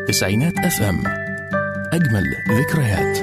تسعينات اف ام اجمل ذكريات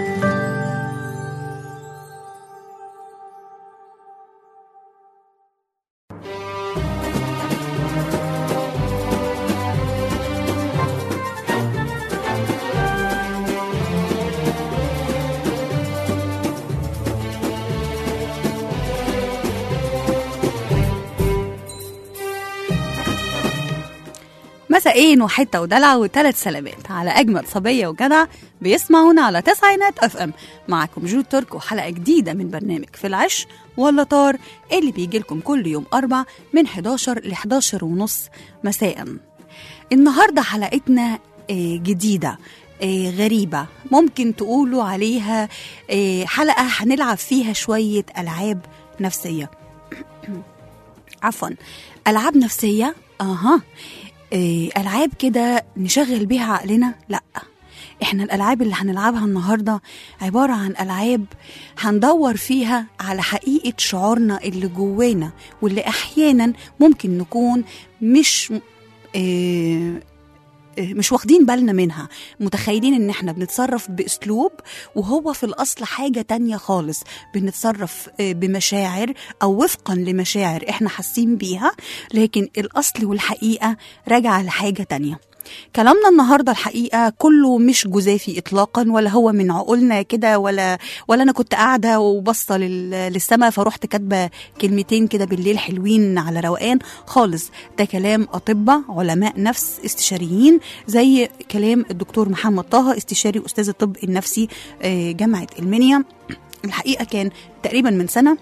مساءين وحته ودلع وثلاث سلامات على اجمل صبيه وجدع بيسمعونا على تسعينات اف ام معاكم جود ترك وحلقه جديده من برنامج في العش ولا طار اللي بيجي لكم كل يوم اربع من 11 ل 11 ونص مساء النهارده حلقتنا آه، جديده آه، غريبة ممكن تقولوا عليها آه، حلقة هنلعب فيها شوية ألعاب نفسية عفوا ألعاب نفسية أها إيه، ألعاب كده نشغل بيها عقلنا لأ احنا الألعاب اللي هنلعبها النهاردة عبارة عن ألعاب هندور فيها على حقيقة شعورنا اللي جوانا واللي أحيانا ممكن نكون مش إيه مش واخدين بالنا منها متخيلين ان احنا بنتصرف باسلوب وهو في الاصل حاجه تانية خالص بنتصرف آه، بمشاعر او وفقا لمشاعر احنا حاسين بيها لكن الاصل والحقيقه راجعه لحاجه تانية كلامنا النهارده الحقيقه كله مش جزافي اطلاقا ولا هو من عقولنا كده ولا ولا انا كنت قاعده وبصه للسماء فرحت كاتبه كلمتين كده بالليل حلوين على روقان خالص ده كلام اطباء علماء نفس استشاريين زي كلام الدكتور محمد طه استشاري استاذ الطب النفسي آه، جامعه المنيا الحقيقه كان تقريبا من سنه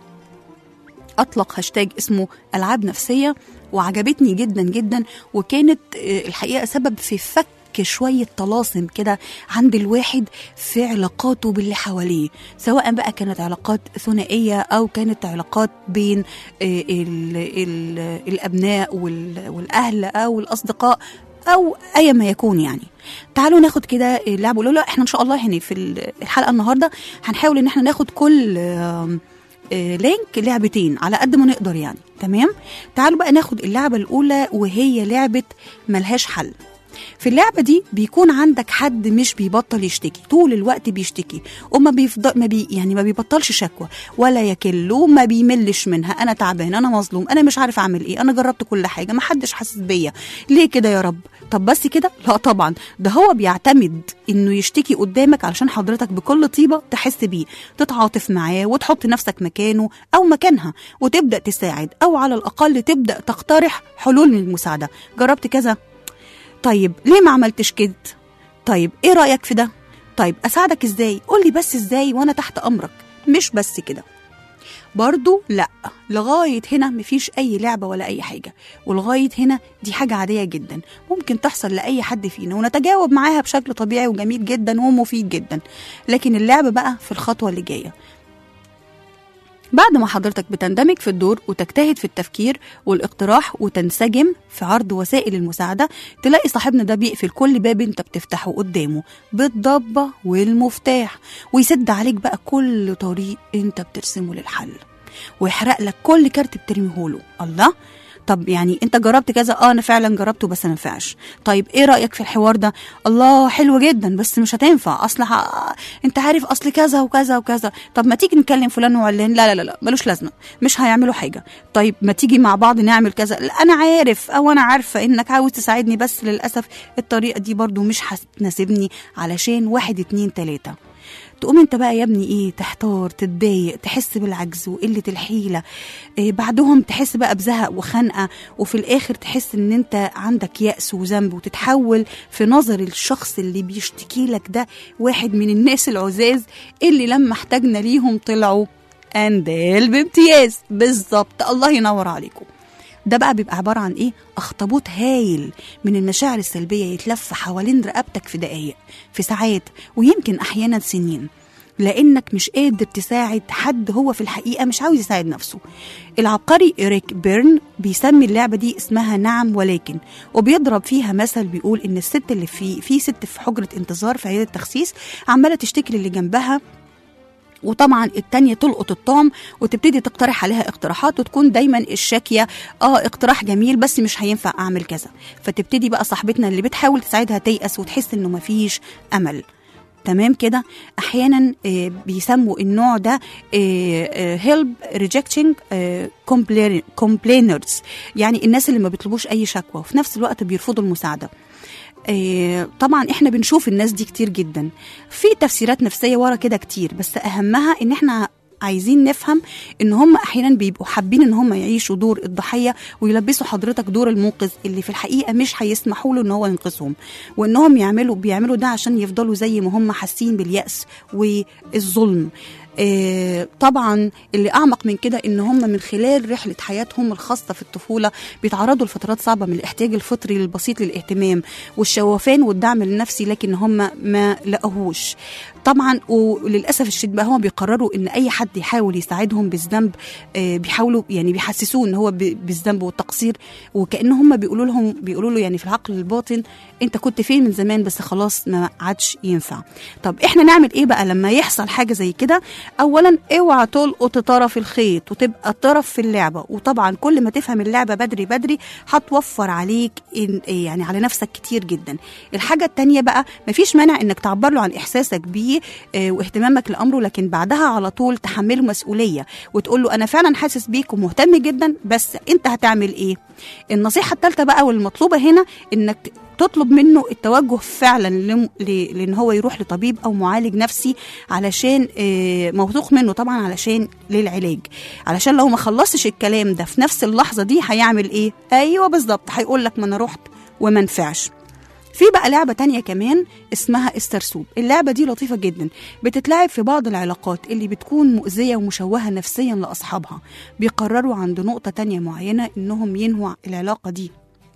اطلق هاشتاج اسمه العاب نفسيه وعجبتني جدا جدا وكانت آه، الحقيقه سبب في فك شوية طلاسم كده عند الواحد في علاقاته باللي حواليه سواء بقى كانت علاقات ثنائية أو كانت علاقات بين آه، ال ال الأبناء وال- والأهل أو الأصدقاء أو أي ما يكون يعني تعالوا ناخد كده اللعبة الأولى احنا إن شاء الله يعني في الحلقة النهاردة هنحاول إن احنا ناخد كل آم، آه، لينك لعبتين على قد ما نقدر يعني تمام تعالوا بقى ناخد اللعبة الأولى وهي لعبة ملهاش حل في اللعبة دي بيكون عندك حد مش بيبطل يشتكي طول الوقت بيشتكي وما بيفضل ما بي يعني ما بيبطلش شكوى ولا يكل وما بيملش منها انا تعبان انا مظلوم انا مش عارف اعمل ايه انا جربت كل حاجة ما حدش حاسس بيا ليه كده يا رب طب بس كده لا طبعا ده هو بيعتمد انه يشتكي قدامك علشان حضرتك بكل طيبة تحس بيه تتعاطف معاه وتحط نفسك مكانه او مكانها وتبدأ تساعد او على الاقل تبدأ تقترح حلول للمساعدة جربت كذا طيب ليه ما عملتش كده طيب ايه رأيك في ده طيب اساعدك ازاي قولي بس ازاي وانا تحت امرك مش بس كده برضو لا لغاية هنا مفيش أي لعبة ولا أي حاجة ولغاية هنا دي حاجة عادية جدا ممكن تحصل لأي حد فينا ونتجاوب معاها بشكل طبيعي وجميل جدا ومفيد جدا لكن اللعبة بقى في الخطوة اللي جاية بعد ما حضرتك بتندمج في الدور وتجتهد في التفكير والاقتراح وتنسجم في عرض وسائل المساعدة تلاقي صاحبنا ده بيقفل كل باب انت بتفتحه قدامه بالضبة والمفتاح ويسد عليك بقى كل طريق انت بترسمه للحل ويحرق لك كل كارت بترميه له الله طب يعني انت جربت كذا اه انا فعلا جربته بس ما نفعش طيب ايه رايك في الحوار ده الله حلو جدا بس مش هتنفع اصل ح... انت عارف اصل كذا وكذا وكذا طب ما تيجي نكلم فلان وعلان لا لا لا لا ملوش لازمه مش هيعملوا حاجه طيب ما تيجي مع بعض نعمل كذا لا انا عارف او انا عارفه انك عاوز تساعدني بس للاسف الطريقه دي برضو مش هتناسبني علشان واحد اتنين تلاته تقوم انت بقى يا ابني ايه تحتار تتضايق تحس بالعجز وقله الحيله إيه بعدهم تحس بقى بزهق وخنقه وفي الاخر تحس ان انت عندك يأس وذنب وتتحول في نظر الشخص اللي بيشتكي لك ده واحد من الناس العزاز اللي لما احتاجنا ليهم طلعوا اندال بامتياز بالظبط الله ينور عليكم ده بقى بيبقى عبارة عن إيه؟ أخطبوط هايل من المشاعر السلبية يتلف حوالين رقبتك في دقايق في ساعات ويمكن أحيانا سنين لأنك مش قادر تساعد حد هو في الحقيقة مش عاوز يساعد نفسه العبقري إريك بيرن بيسمي اللعبة دي اسمها نعم ولكن وبيضرب فيها مثل بيقول إن الست اللي في في ست في حجرة انتظار في عيادة تخسيس عمالة تشتكي للي جنبها وطبعا التانية تلقط الطعم وتبتدي تقترح عليها اقتراحات وتكون دايما الشاكية اه اقتراح جميل بس مش هينفع اعمل كذا فتبتدي بقى صاحبتنا اللي بتحاول تساعدها تيأس وتحس انه مفيش امل تمام كده احيانا آه، بيسموا النوع ده هيلب ريجكتنج كومبلينرز يعني الناس اللي ما بيطلبوش اي شكوى وفي نفس الوقت بيرفضوا المساعده آه، طبعا احنا بنشوف الناس دي كتير جدا في تفسيرات نفسيه ورا كده كتير بس اهمها ان احنا عايزين نفهم ان هم احيانا بيبقوا حابين ان هم يعيشوا دور الضحيه ويلبسوا حضرتك دور المنقذ اللي في الحقيقه مش هيسمحوا له ان هو ينقذهم وانهم يعملوا بيعملوا ده عشان يفضلوا زي ما هم حاسين بالياس والظلم آه، طبعا اللي اعمق من كده ان هم من خلال رحله حياتهم الخاصه في الطفوله بيتعرضوا لفترات صعبه من الاحتياج الفطري البسيط للاهتمام والشوفان والدعم النفسي لكن هم ما لقوهوش طبعا وللاسف الشديد بقى هم بيقرروا ان اي حد يحاول يساعدهم بالذنب آه، بيحاولوا يعني بيحسسوه ان هو ب- بالذنب والتقصير وكان هم بيقولوا لهم بيقولوا له يعني في العقل الباطن انت كنت فين من زمان بس خلاص ما عادش ينفع طب احنا نعمل ايه بقى لما يحصل حاجه زي كده اولا اوعى تلقط طرف الخيط وتبقى الطرف في اللعبه وطبعا كل ما تفهم اللعبه بدري بدري هتوفر عليك إن يعني على نفسك كتير جدا الحاجه التانية بقى مفيش مانع انك تعبر له عن احساسك بيه آه، واهتمامك لامره لكن بعدها على طول تحمله مسؤوليه وتقول له انا فعلا حاسس بيك ومهتم جدا بس انت هتعمل ايه النصيحه الثالثه بقى والمطلوبه هنا انك تطلب منه التوجه فعلا لم- ل- لان هو يروح لطبيب او معالج نفسي علشان آه، موثوق منه طبعا علشان للعلاج علشان لو ما خلصش الكلام ده في نفس اللحظه دي هيعمل ايه ايوه بالظبط هيقول لك ما انا رحت وما نفعش في بقى لعبة تانية كمان اسمها السرسوب اللعبة دي لطيفة جدا بتتلعب في بعض العلاقات اللي بتكون مؤذية ومشوهة نفسيا لأصحابها بيقرروا عند نقطة تانية معينة إنهم ينهوا العلاقة دي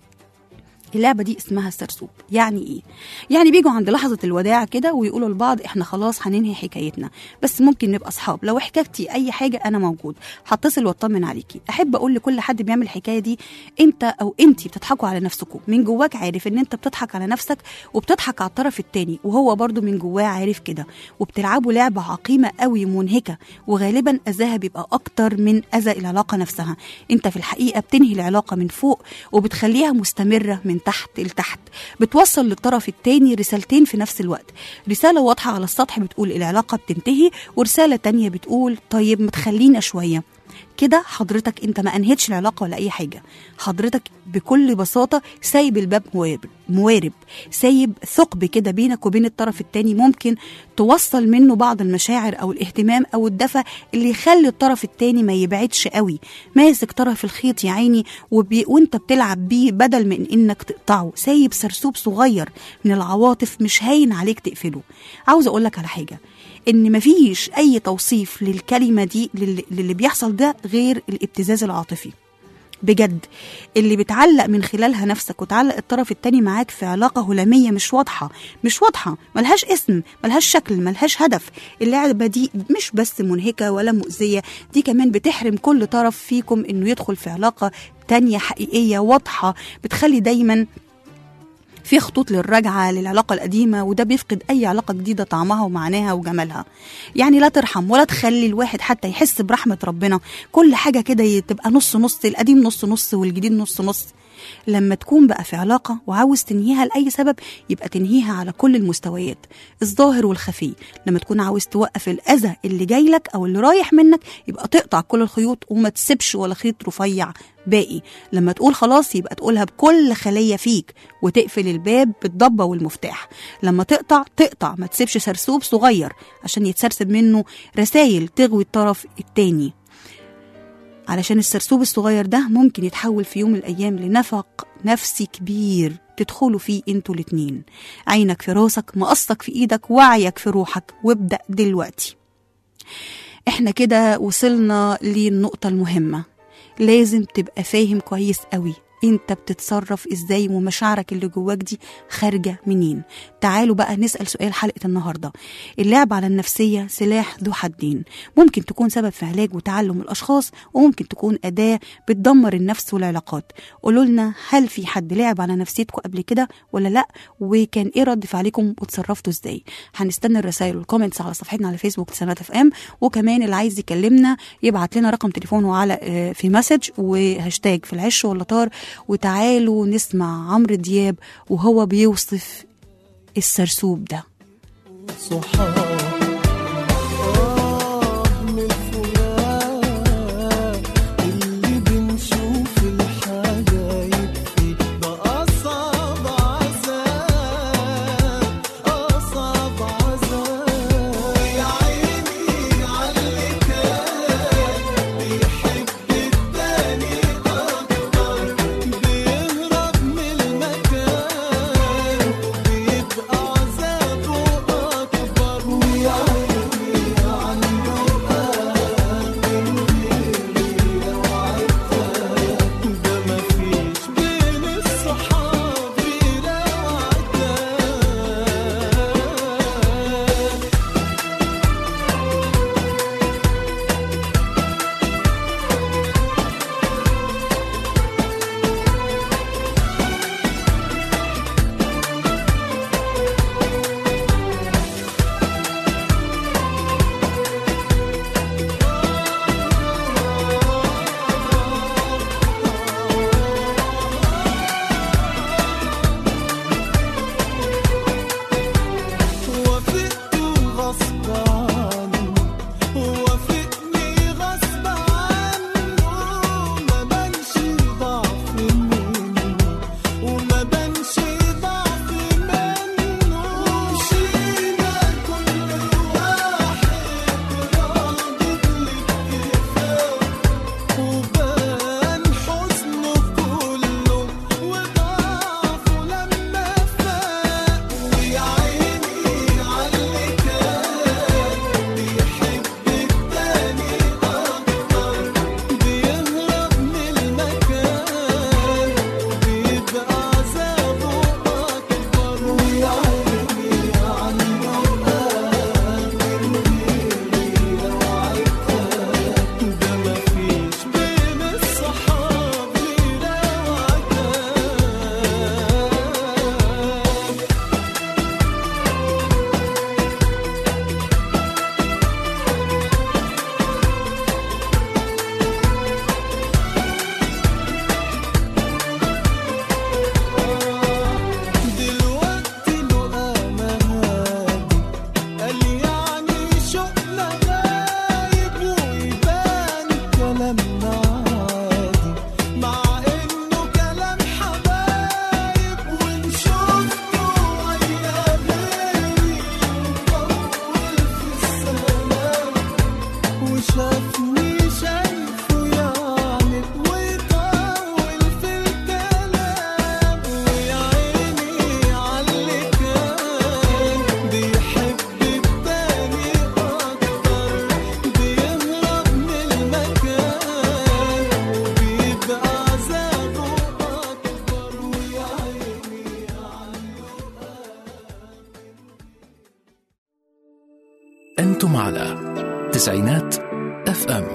اللعبة دي اسمها السرسوب يعني ايه؟ يعني بيجوا عند لحظة الوداع كده ويقولوا لبعض احنا خلاص هننهي حكايتنا بس ممكن نبقى اصحاب لو احتجتي اي حاجة انا موجود هتصل واطمن عليكي احب اقول لكل حد بيعمل الحكاية دي انت او انتي بتضحكوا على نفسكم من جواك عارف ان انت بتضحك على نفسك وبتضحك على الطرف التاني وهو برضو من جواه عارف كده وبتلعبوا لعبة عقيمة قوي منهكة وغالبا اذاها بيبقى اكتر من اذى العلاقة نفسها انت في الحقيقة بتنهي العلاقة من فوق وبتخليها مستمرة من تحت لتحت بتوصل للطرف التاني رسالتين في نفس الوقت رسالة واضحة على السطح بتقول العلاقة بتنتهي ورسالة تانية بتقول طيب ما تخلينا شوية كده حضرتك انت ما انهيتش العلاقه ولا اي حاجه حضرتك بكل بساطه سايب الباب موارب موارب سايب ثقب كده بينك وبين الطرف التاني ممكن توصل منه بعض المشاعر او الاهتمام او الدفى اللي يخلي الطرف التاني ما يبعدش قوي ماسك طرف الخيط يا عيني وبي وانت بتلعب بيه بدل من انك تقطعه سايب سرسوب صغير من العواطف مش هاين عليك تقفله عاوز اقول لك على حاجه ان مفيش اي توصيف للكلمه دي للي للي بيحصل ده غير الابتزاز العاطفي بجد اللي بتعلق من خلالها نفسك وتعلق الطرف التاني معاك في علاقة هلامية مش واضحة مش واضحة ملهاش اسم ملهاش شكل ملهاش هدف اللعبة دي مش بس منهكة ولا مؤذية دي كمان بتحرم كل طرف فيكم انه يدخل في علاقة تانية حقيقية واضحة بتخلي دايما في خطوط للرجعة للعلاقة القديمة وده بيفقد أي علاقة جديدة طعمها ومعناها وجمالها يعني لا ترحم ولا تخلي الواحد حتى يحس برحمة ربنا كل حاجة كده تبقى نص نص القديم نص نص والجديد نص نص لما تكون بقى في علاقة وعاوز تنهيها لأي سبب يبقى تنهيها على كل المستويات الظاهر والخفي لما تكون عاوز توقف الأذى اللي جاي لك أو اللي رايح منك يبقى تقطع كل الخيوط وما تسيبش ولا خيط رفيع باقي لما تقول خلاص يبقى تقولها بكل خلية فيك وتقفل الباب بالضبة والمفتاح لما تقطع تقطع ما تسيبش سرسوب صغير عشان يتسرسب منه رسايل تغوي الطرف التاني علشان السرسوب الصغير ده ممكن يتحول في يوم من الأيام لنفق نفسي كبير تدخلوا فيه انتوا الاتنين عينك في راسك مقصك في ايدك وعيك في روحك وابدأ دلوقتي احنا كده وصلنا للنقطة المهمة لازم تبقى فاهم كويس قوي انت بتتصرف ازاي ومشاعرك اللي جواك دي خارجه منين تعالوا بقى نسال سؤال حلقه النهارده اللعب على النفسيه سلاح ذو حدين ممكن تكون سبب في علاج وتعلم الاشخاص وممكن تكون اداه بتدمر النفس والعلاقات قولوا لنا هل في حد لعب على نفسيتكم قبل كده ولا لا وكان ايه رد فعلكم وتصرفتوا ازاي هنستنى الرسائل والكومنتس على صفحتنا على فيسبوك سنات اف ام وكمان اللي عايز يكلمنا يبعت لنا رقم تليفونه على آه، في مسج وهاشتاج في العش ولا طار وتعالوا نسمع عمرو دياب وهو بيوصف السرسوب ده صحاب آه من الفراق اللي بنشوف الحاجة يبكي ده أصعب عذاب أصعب عذاب يا عيني عاللي كان بيحب التاني أكتر بيهرب من المكان بيبقى عذابه أكبر ويا عيني عنه ده مفيش بين الصحاب غير وعدان وافقت غصب عنه وافقني غصب عنه ما بانش ضعف مني وما بانش ضعف منه مشينا كل واحد راضي بالاكتفاء وبان حزنه كله وضعفه لما فاق ويا عيني عاللي كان بيحب التاني أكتر بيهرب من المكان وبيبقى عذابه أكبر ويا عيني عنه ده مفيش بين الصحاب غير وعدان دلوقتي له أماني قال يعني شوقنا غايب ويبان كلامنا عادي مع إنه كلام حبايب وإن شفته ويا غيري مطول في السلام وشافني شايفه يعني ويطول في الكلام ويا عيني عاللي كان بيحب التاني أكتر بيهرب من المكان وبيبقى عذابه أكبر ويا عيني أنتم على تسعينات اف ام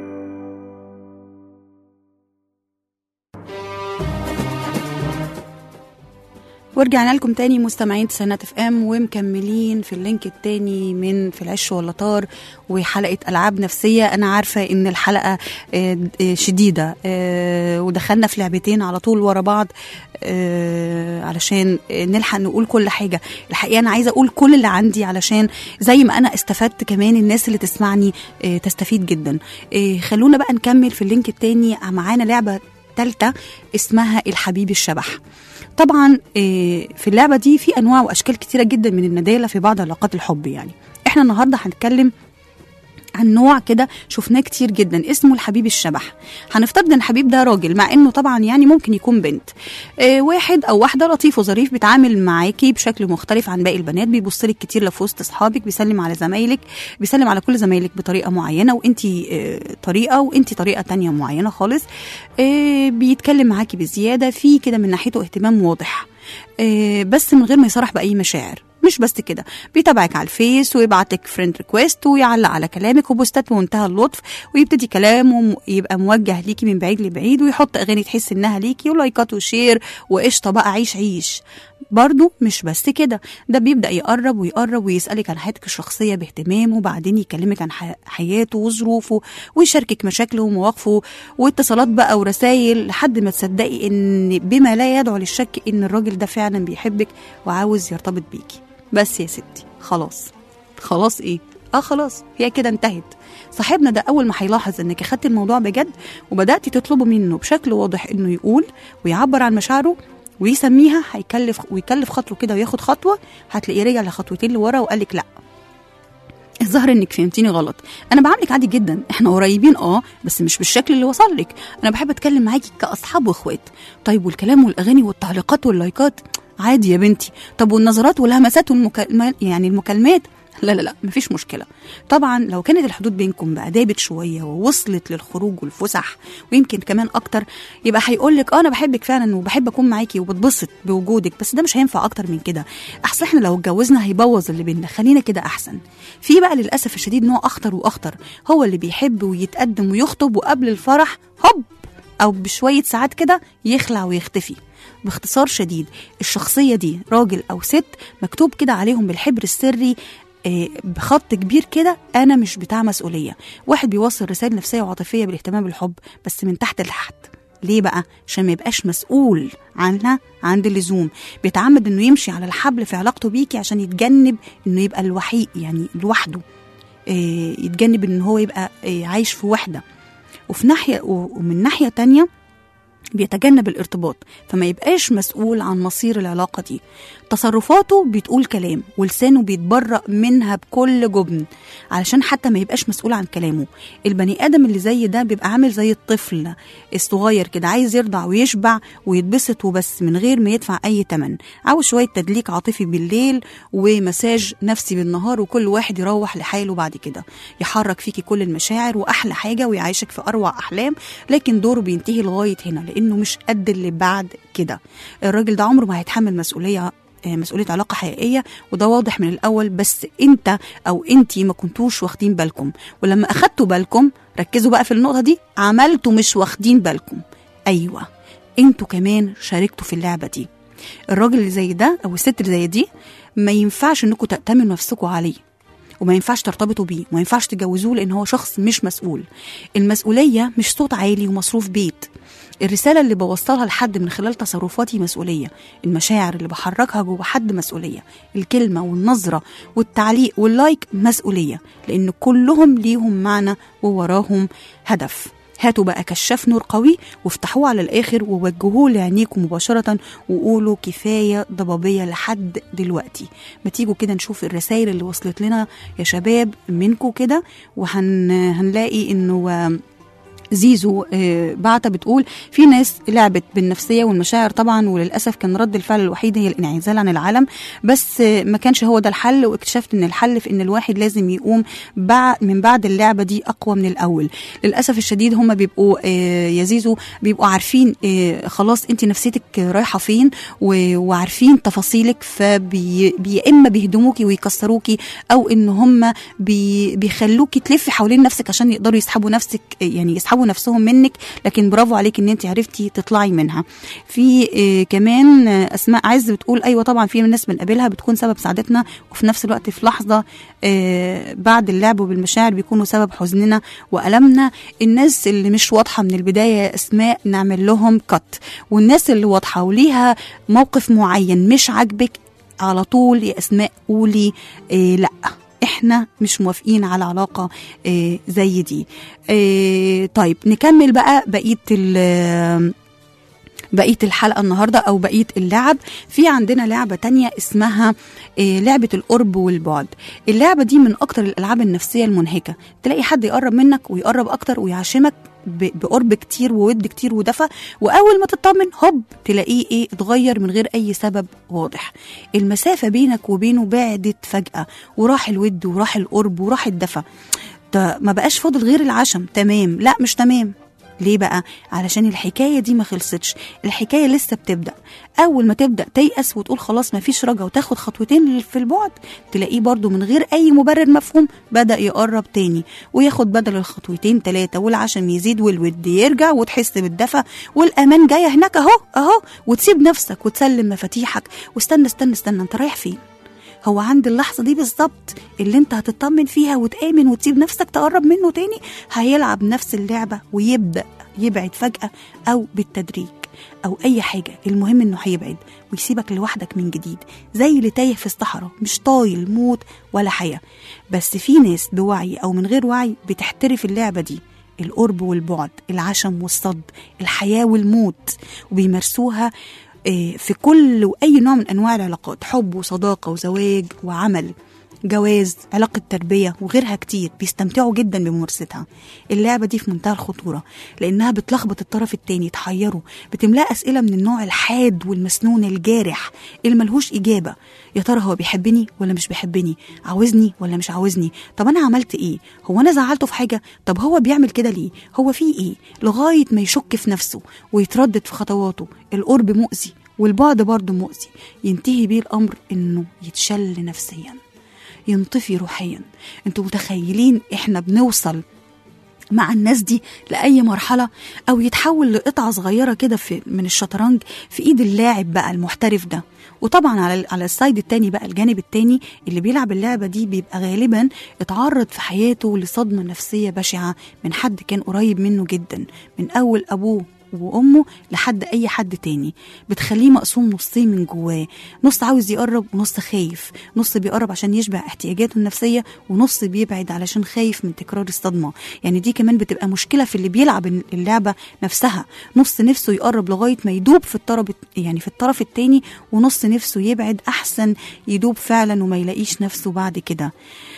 ورجعنا لكم تاني مستمعين تسعينات اف ام ومكملين في اللينك التاني من في العش ولا طار وحلقه العاب نفسيه انا عارفه ان الحلقه آه، آه، شديده آه، ودخلنا في لعبتين على طول ورا بعض آه، علشان آه، نلحق نقول كل حاجه الحقيقه انا عايزه اقول كل اللي عندي علشان زي ما انا استفدت كمان الناس اللي تسمعني آه، تستفيد جدا آه، خلونا بقى نكمل في اللينك التاني معانا لعبه ثالثه اسمها الحبيب الشبح طبعا آه، في اللعبه دي في انواع واشكال كتيره جدا من الندالة في بعض علاقات الحب يعني احنا النهارده هنتكلم عن نوع كده شفناه كتير جدا اسمه الحبيب الشبح هنفترض ان الحبيب ده راجل مع انه طبعا يعني ممكن يكون بنت آه واحد او واحده لطيف وظريف بيتعامل معاكي بشكل مختلف عن باقي البنات بيبص لك كتير لفي وسط اصحابك بيسلم على زمايلك بيسلم على كل زمايلك بطريقه معينه وانت آه طريقه وانت طريقه تانية معينه خالص آه بيتكلم معاكي بزياده في كده من ناحيته اهتمام واضح آه بس من غير ما يصرح باي مشاعر مش بس كده بيتابعك على الفيس ويبعت لك فريند ريكويست ويعلق على كلامك وبوستات بمنتهى اللطف ويبتدي كلامه م- يبقى موجه ليكي من بعيد لبعيد ويحط اغاني تحس انها ليكي ولايكات وشير وقشطه بقى عيش عيش برضه مش بس كده ده بيبدا يقرب ويقرب ويسالك عن حياتك الشخصيه باهتمام وبعدين يكلمك عن ح- حياته وظروفه ويشاركك مشاكله ومواقفه واتصالات بقى ورسائل لحد ما تصدقي ان بما لا يدعو للشك ان الراجل ده فعلا بيحبك وعاوز يرتبط بيكي بس يا ستي خلاص خلاص ايه اه خلاص هي كده انتهت صاحبنا ده اول ما هيلاحظ انك اخدت الموضوع بجد وبداتي تطلبي منه بشكل واضح انه يقول ويعبر عن مشاعره ويسميها هيكلف ويكلف خاطره كده وياخد خطوه هتلاقيه رجع لخطوتين لورا وقال لك لا الظاهر انك فهمتيني غلط انا بعاملك عادي جدا احنا قريبين اه بس مش بالشكل اللي وصل لك انا بحب اتكلم معاكي كاصحاب واخوات طيب والكلام والاغاني والتعليقات واللايكات عادي يا بنتي طب والنظرات والهمسات والمكالمات يعني المكالمات لا لا لا مفيش مشكلة طبعا لو كانت الحدود بينكم بقى دابت شوية ووصلت للخروج والفسح ويمكن كمان أكتر يبقى هيقول لك اه أنا بحبك فعلا وبحب أكون معاكي وبتبسط بوجودك بس ده مش هينفع أكتر من كده أحسن احنا لو اتجوزنا هيبوظ اللي بينا خلينا كده أحسن في بقى للأسف الشديد نوع أخطر وأخطر هو اللي بيحب ويتقدم ويخطب وقبل الفرح هوب أو بشوية ساعات كده يخلع ويختفي باختصار شديد الشخصية دي راجل أو ست مكتوب كده عليهم بالحبر السري آه، بخط كبير كده انا مش بتاع مسؤوليه واحد بيوصل رسائل نفسيه وعاطفيه بالاهتمام بالحب بس من تحت لتحت ليه بقى عشان ما يبقاش مسؤول عنها عند اللزوم بيتعمد انه يمشي على الحبل في علاقته بيكي عشان يتجنب انه يبقى الوحيد يعني لوحده آه، يتجنب ان هو يبقى آه، عايش في وحده وفي ناحيه ومن ناحيه تانية بيتجنب الارتباط فما يبقاش مسؤول عن مصير العلاقة دي تصرفاته بتقول كلام ولسانه بيتبرأ منها بكل جبن علشان حتى ما يبقاش مسؤول عن كلامه البني آدم اللي زي ده بيبقى عامل زي الطفل الصغير كده عايز يرضع ويشبع ويتبسط وبس من غير ما يدفع أي تمن عاوز شوية تدليك عاطفي بالليل ومساج نفسي بالنهار وكل واحد يروح لحاله بعد كده يحرك فيكي كل المشاعر وأحلى حاجة ويعيشك في أروع أحلام لكن دوره بينتهي لغاية هنا لأنه مش قد اللي بعد كده الراجل ده عمره ما هيتحمل مسؤولية آه، مسؤولية علاقة حقيقية وده واضح من الأول بس أنت أو أنتي ما كنتوش واخدين بالكم ولما أخدتوا بالكم ركزوا بقى في النقطة دي عملتوا مش واخدين بالكم أيوة أنتوا كمان شاركتوا في اللعبة دي الراجل اللي زي ده أو الست اللي زي دي ما ينفعش أنكم تأتمنوا نفسكم عليه وما ينفعش ترتبطوا بيه وما ينفعش تتجوزوه لان هو شخص مش مسؤول المسؤوليه مش صوت عالي ومصروف بيت الرساله اللي بوصلها لحد من خلال تصرفاتي مسؤوليه المشاعر اللي بحركها جوه حد مسؤوليه الكلمه والنظره والتعليق واللايك مسؤوليه لان كلهم ليهم معنى ووراهم هدف هاتوا بقى كشاف نور قوي وافتحوه على الاخر ووجهوه لعينيكم مباشره وقولوا كفايه ضبابيه لحد دلوقتي ما تيجوا كده نشوف الرسائل اللي وصلت لنا يا شباب منكم كده وهنلاقي انه آه، زيزو آه، بعتة بتقول في ناس لعبت بالنفسية والمشاعر طبعا وللأسف كان رد الفعل الوحيد هي الانعزال عن العالم بس آه، ما كانش هو ده الحل واكتشفت ان الحل في ان الواحد لازم يقوم بعد من بعد اللعبة دي أقوى من الأول للأسف الشديد هم بيبقوا آه، يا زيزو بيبقوا عارفين آه، خلاص انت نفسيتك رايحة فين و- وعارفين تفاصيلك فبي بي- يا اما بيهدموكي ويكسروكي او ان هم بي بيخلوكي تلفي حوالين نفسك عشان يقدروا يسحبوا نفسك يعني يسحبوا نفسهم منك لكن برافو عليك ان انت عرفتي تطلعي منها في آه، كمان آه، اسماء عز بتقول ايوه طبعا في ناس بنقابلها بتكون سبب سعادتنا وفي نفس الوقت في لحظه آه، بعد اللعب بالمشاعر بيكونوا سبب حزننا والمنا الناس اللي مش واضحه من البدايه يا اسماء نعمل لهم كت والناس اللي واضحه وليها موقف معين مش عاجبك على طول يا اسماء قولي إيه لا احنا مش موافقين على علاقه إيه زي دي إيه طيب نكمل بقى بقيه ال- بقيه الحلقه النهارده او بقيه اللعب في عندنا لعبه تانية اسمها آه، لعبه القرب والبعد اللعبه دي من اكتر الالعاب النفسيه المنهكه تلاقي حد يقرب منك ويقرب اكتر ويعشمك ب- بقرب كتير وود كتير ودفى واول ما تطمن هوب تلاقيه ايه اتغير من غير اي سبب واضح المسافه بينك وبينه بعدت فجاه وراح الود وراح القرب وراح الدفى ده ما بقاش فاضل غير العشم تمام لا مش تمام ليه بقى؟ علشان الحكاية دي ما خلصتش الحكاية لسه بتبدأ أول ما تبدأ تيأس وتقول خلاص ما فيش رجا وتاخد خطوتين في البعد تلاقيه برضو من غير أي مبرر مفهوم بدأ يقرب تاني وياخد بدل الخطوتين تلاتة والعشم يزيد والود يرجع وتحس بالدفى والأمان جاية هناك أهو أهو وتسيب نفسك وتسلم مفاتيحك واستنى استنى استنى أنت رايح فين؟ هو عند اللحظة دي بالظبط اللي انت هتطمن فيها وتآمن وتسيب نفسك تقرب منه تاني هيلعب نفس اللعبة ويبدأ يبعد فجأة أو بالتدريج أو أي حاجة المهم إنه هيبعد ويسيبك لوحدك من جديد زي اللي تايه في الصحراء مش طايل موت ولا حياة بس في ناس بوعي أو من غير وعي بتحترف اللعبة دي القرب والبعد العشم والصد الحياة والموت وبيمارسوها آه، في كل وأي نوع من أنواع العلاقات حب وصداقة وزواج وعمل جواز علاقة تربية وغيرها كتير بيستمتعوا جدا بممارستها اللعبة دي في منتهى الخطورة لأنها بتلخبط الطرف التاني تحيره بتملاه أسئلة من النوع الحاد والمسنون الجارح اللي ملهوش إجابة يا ترى هو بيحبني ولا مش بيحبني عاوزني ولا مش عاوزني طب أنا عملت إيه هو أنا زعلته في حاجة طب هو بيعمل كده ليه هو فيه إيه لغاية ما يشك في نفسه ويتردد في خطواته القرب مؤذي والبعد برضه مؤذي ينتهي بيه الأمر إنه يتشل نفسياً ينطفي روحيا انتوا متخيلين احنا بنوصل مع الناس دي لأي مرحلة أو يتحول لقطعة صغيرة كده في من الشطرنج في إيد اللاعب بقى المحترف ده وطبعا على على السايد التاني بقى الجانب التاني اللي بيلعب اللعبة دي بيبقى غالبا اتعرض في حياته لصدمة نفسية بشعة من حد كان قريب منه جدا من أول أبوه وامه لحد اي حد تاني بتخليه مقسوم نصين من جواه نص عاوز يقرب ونص خايف نص بيقرب عشان يشبع احتياجاته النفسيه ونص بيبعد علشان خايف من تكرار الصدمه يعني دي كمان بتبقى مشكله في اللي بيلعب اللعبه نفسها نص نفسه يقرب لغايه ما يدوب في الطرف يعني في الطرف التاني ونص نفسه يبعد احسن يدوب فعلا وما يلاقيش نفسه بعد كده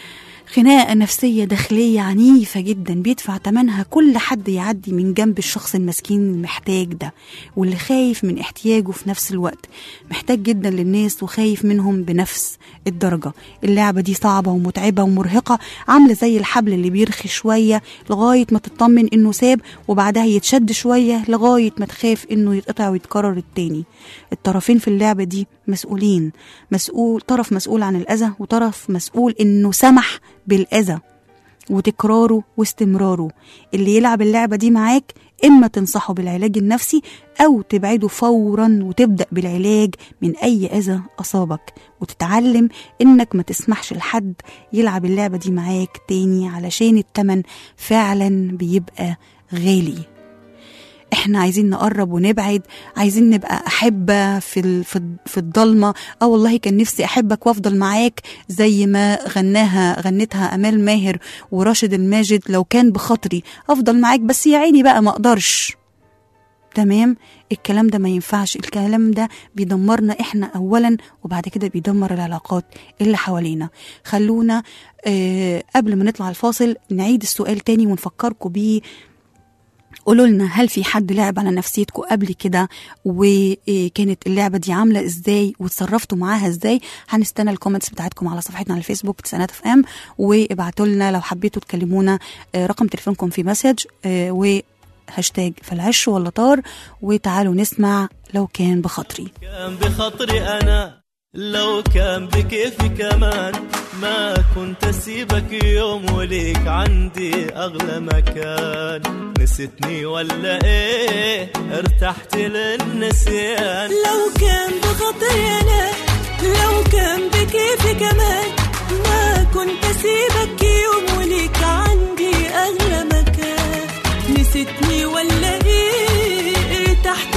خناقة نفسية داخلية عنيفة جدا بيدفع تمنها كل حد يعدي من جنب الشخص المسكين المحتاج ده واللي خايف من احتياجه في نفس الوقت محتاج جدا للناس وخايف منهم بنفس الدرجة اللعبة دي صعبة ومتعبة ومرهقة عاملة زي الحبل اللي بيرخي شوية لغاية ما تطمن انه ساب وبعدها يتشد شوية لغاية ما تخاف انه يتقطع ويتكرر التاني الطرفين في اللعبة دي مسؤولين مسؤول طرف مسؤول عن الأذى وطرف مسؤول انه سمح بالأذى وتكراره واستمراره اللي يلعب اللعبة دي معاك إما تنصحه بالعلاج النفسي أو تبعده فورا وتبدأ بالعلاج من أي أذى أصابك وتتعلم إنك ما تسمحش لحد يلعب اللعبة دي معاك تاني علشان التمن فعلا بيبقى غالي احنا عايزين نقرب ونبعد عايزين نبقى احبه في ال- في ال- في الضلمه اه والله كان نفسي احبك وافضل معاك زي ما غناها غنتها امال ماهر وراشد الماجد لو كان بخاطري افضل معاك بس يا عيني بقى ما اقدرش تمام الكلام ده ما ينفعش الكلام ده بيدمرنا احنا اولا وبعد كده بيدمر العلاقات اللي حوالينا خلونا آه قبل ما نطلع الفاصل نعيد السؤال تاني ونفكركم بيه قولوا لنا هل في حد لعب على نفسيتكم قبل كده وكانت اللعبه دي عامله ازاي وتصرفتوا معاها ازاي هنستنى الكومنتس بتاعتكم على صفحتنا على الفيسبوك تسانات اف ام وابعتوا لنا لو حبيتوا تكلمونا آه، رقم تليفونكم في مسج آه، وهاشتاج فالعش ولا طار وتعالوا نسمع لو كان بخاطري كان بخطري أنا لو كان بكيفي كمان ما كنت أسيبك يوم وليك عندي أغلى مكان نسيتني ولا إيه ارتحت للنسيان لو كان بخاطري انا لو كان بكيفي كمان ما كنت اسيبك يوم وليك عندي اغلى مكان نسيتني ولا ايه ارتحت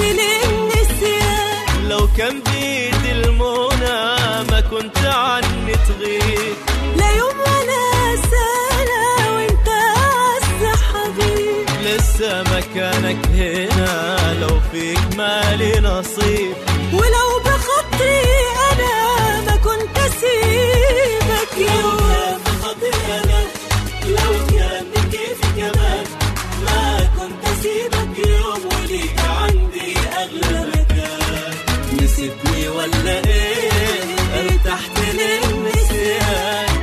للنسيان لو كان بيدي المنى ما كنت عني تغيب لا يوم ولا سنة وانت اعز حبيب لسه مكانك هنا لو فيك ما مالي نصيب ولو بخاطري انا ما كنت اسيبك يوم بخاطري انا لو كان كيفي كمان ما كنت اسيبك يوم وليك عندي اغلى مكان نسيتني ولا ايه ارتحت للنسيان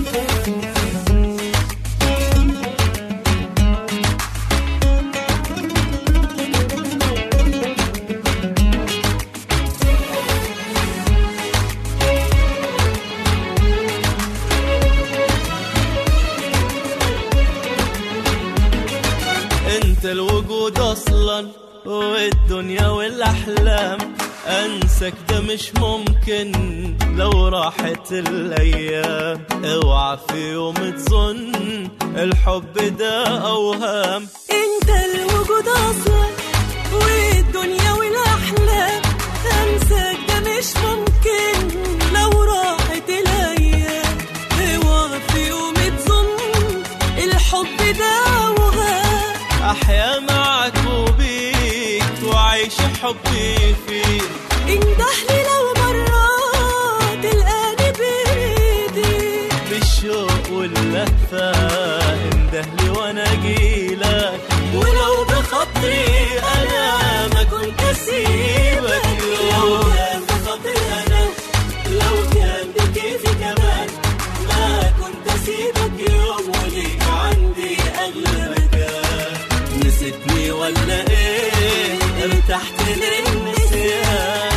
انت الوجود اصلا والدنيا والاحلام انسك ده مش ممكن لو راحت الايام اوعى في يوم تظن الحب ده اوهام انت الوجود اصلا والدنيا والاحلام انساك ده مش ممكن لو راحت الايام اوعى في يوم تظن الحب ده وهام احيا معك وبيك وعيش حبي فيك اندهلي لو مرات تلقاني بايدي بالشوق واللهفة اندهلي وانا اجيلك ولو بخاطري انا ما كنت اسيبك لو كان بخاطري انا لو كان بكيفي كمان ما كنت اسيبك يوم وليك عندي اغلى مكان نسيتني ولا ايه ارتحت للنسيان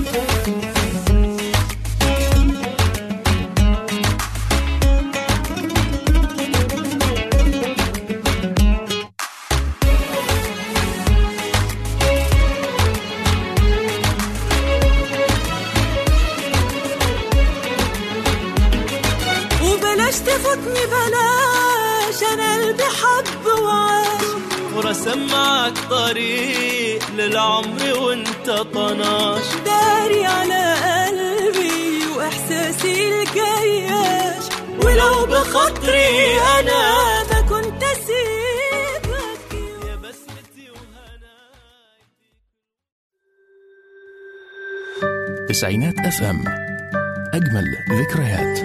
وبلاش تفوتني بلاش انا قلبي حب وعاش ورسم معك طريق للعمر وانت طناش داري على قلبي واحساسي الجياش ولو بخاطري انا ما كنت اسيبك يا بسمتي وهناي تسعينات اف ام اجمل ذكريات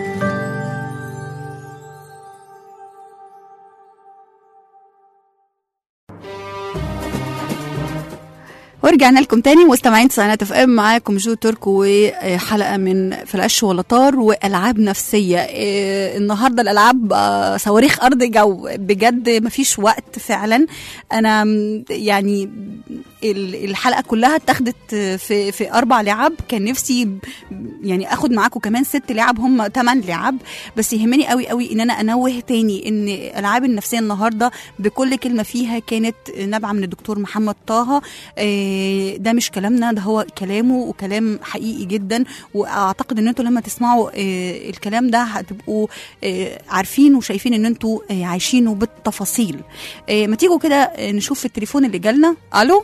ورجعنا لكم تاني مستمعين تسعينات اف ام معاكم جو تركو وحلقه من في العش والطار والعاب نفسيه إيه، النهارده الالعاب آه، صواريخ ارض جو بجد مفيش وقت فعلا انا م- يعني ال- الحلقه كلها اتاخدت في في اربع لعب كان نفسي ب- يعني اخد معاكم كمان ست لعب هم ثمان لعب بس يهمني قوي قوي ان انا انوه تاني ان الالعاب النفسيه النهارده بكل كلمه فيها كانت نابعه من الدكتور محمد طه آه، ده مش كلامنا ده هو كلامه وكلام حقيقي جدا واعتقد ان انتوا لما تسمعوا آه، الكلام ده هتبقوا آه، عارفين وشايفين ان انتوا آه، عايشينه بالتفاصيل آه، ما تيجوا كده آه، نشوف التليفون اللي جالنا الو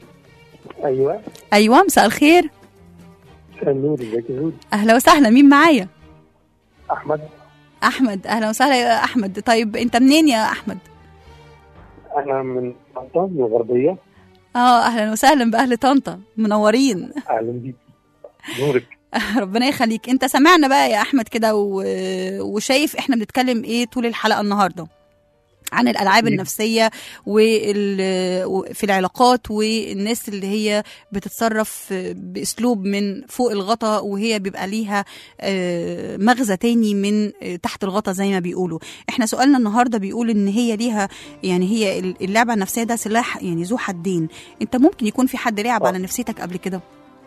ايوه ايوه مساء الخير النور ازيك يا زود اهلا وسهلا مين معايا احمد احمد اهلا وسهلا يا احمد طيب انت منين يا احمد انا من طنطا من الغربيه اه اهلا وسهلا باهل طنطا منورين اهلا بيك نورك ربنا يخليك انت سمعنا بقى يا احمد كده و... وشايف احنا بنتكلم ايه طول الحلقه النهارده عن الالعاب مم. النفسيه وال... في العلاقات والناس اللي هي بتتصرف باسلوب من فوق الغطا وهي بيبقى ليها آه، مغزى تاني من آه، تحت الغطا زي ما بيقولوا احنا سؤالنا النهارده بيقول ان هي ليها يعني هي اللعبه النفسيه ده سلاح يعني ذو حدين انت ممكن يكون في حد لعب آه. على نفسيتك قبل كده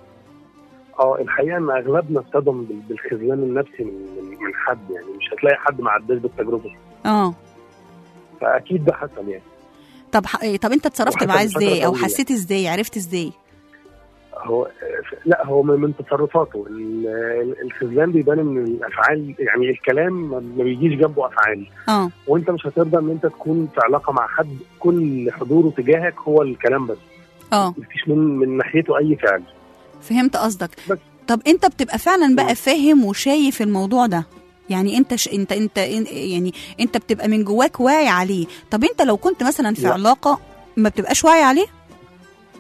اه الحقيقه ان اغلبنا اصطدم بال- بالخذلان النفسي من من من حد يعني مش هتلاقي حد ما عداش بالتجربه اه فاكيد ده حصل يعني طب ح... إيه، طب انت اتصرفت وحتى معاه من فترة ازاي او طويلة. حسيت ازاي عرفت ازاي هو لا هو من من تصرفاته ال- ال- الخذلان بيبان من الافعال يعني الكلام ما ما بيجيش جنبه افعال اه وانت مش هترضى ان انت تكون في علاقه مع حد كل حضوره تجاهك هو الكلام بس اه مفيش من من ناحيته اي فعل فهمت قصدك بس. طب انت بتبقى فعلا بقى مم. فاهم وشايف الموضوع ده يعني انت ش... انت انت إن- يعني انت بتبقى من جواك واعي عليه طب انت لو كنت مثلا في لا. علاقه ما بتبقاش واعي عليه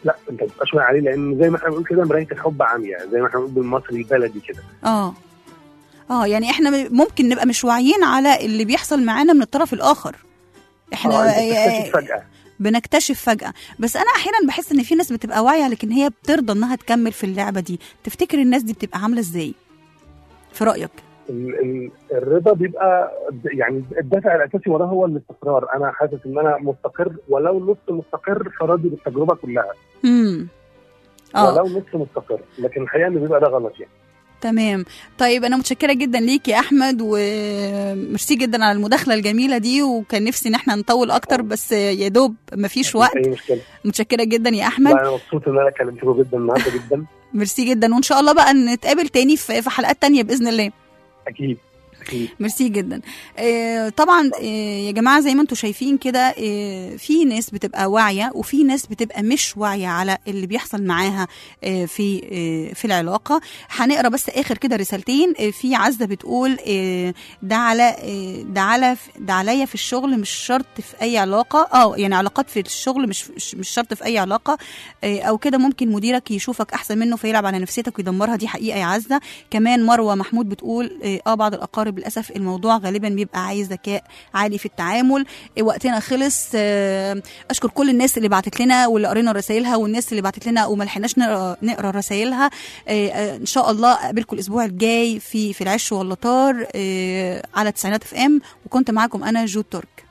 لا انت ما بتبقاش واعي عليه لان زي ما احنا بنقول كده مرايه الحب عاميه زي ما احنا بنقول بالمصري البلدي كده اه اه يعني احنا م- ممكن نبقى مش واعيين على اللي بيحصل معانا من الطرف الاخر احنا اه انت آه، بتكتشف فجاه بنكتشف فجأة بس أنا أحيانا بحس إن في ناس بتبقى واعية لكن هي بترضى إنها تكمل في اللعبة دي تفتكر الناس دي بتبقى عاملة إزاي في رأيك ال- ال- الرضا بيبقى يعني الدافع الاساسي وراه هو الاستقرار انا حاسس ان انا مستقر ولو نص مستقر فراضي بالتجربه كلها امم اه ولو نص مستقر لكن الحقيقه ان بيبقى ده غلط يعني تمام طيب انا متشكره جدا ليك يا احمد وميرسي جدا على المداخله الجميله دي وكان نفسي ان احنا نطول اكتر بس يا دوب مفيش وقت اي مشكله متشكره جدا يا احمد لا انا مبسوط ان انا كلمتكم جدا النهارده جدا ميرسي جدا وان شاء الله بقى نتقابل تاني في في حلقات تانية باذن الله اكيد اكيد ميرسي جدا آه، طبعا آه، يا جماعه زي ما انتم شايفين كده آه، في ناس بتبقى واعيه وفي ناس بتبقى مش واعيه على اللي بيحصل معاها آه، في آه، في العلاقه هنقرا بس اخر كده رسالتين آه، في عزه بتقول آه، ده على آه، ده على ده عليا في الشغل مش شرط في اي علاقه اه يعني علاقات في الشغل مش مش مش شرط في اي علاقه آه، او كده ممكن مديرك يشوفك احسن منه فيلعب على نفسيتك ويدمرها دي حقيقه يا عزه كمان مروه محمود بتقول اه آه، بعض الاقارب للاسف الموضوع غالبا بيبقى عايز ذكاء عالي في التعامل آه، وقتنا خلص آه، اشكر كل الناس اللي بعتت لنا واللي قرينا رسائلها والناس اللي بعتت لنا وما لحقناش نقرا نقرا رسائلها آه، آه، ان شاء الله اقابلكم الاسبوع الجاي في في العش واللطار آه، على تسعينات اف ام وكنت معاكم انا جو ترك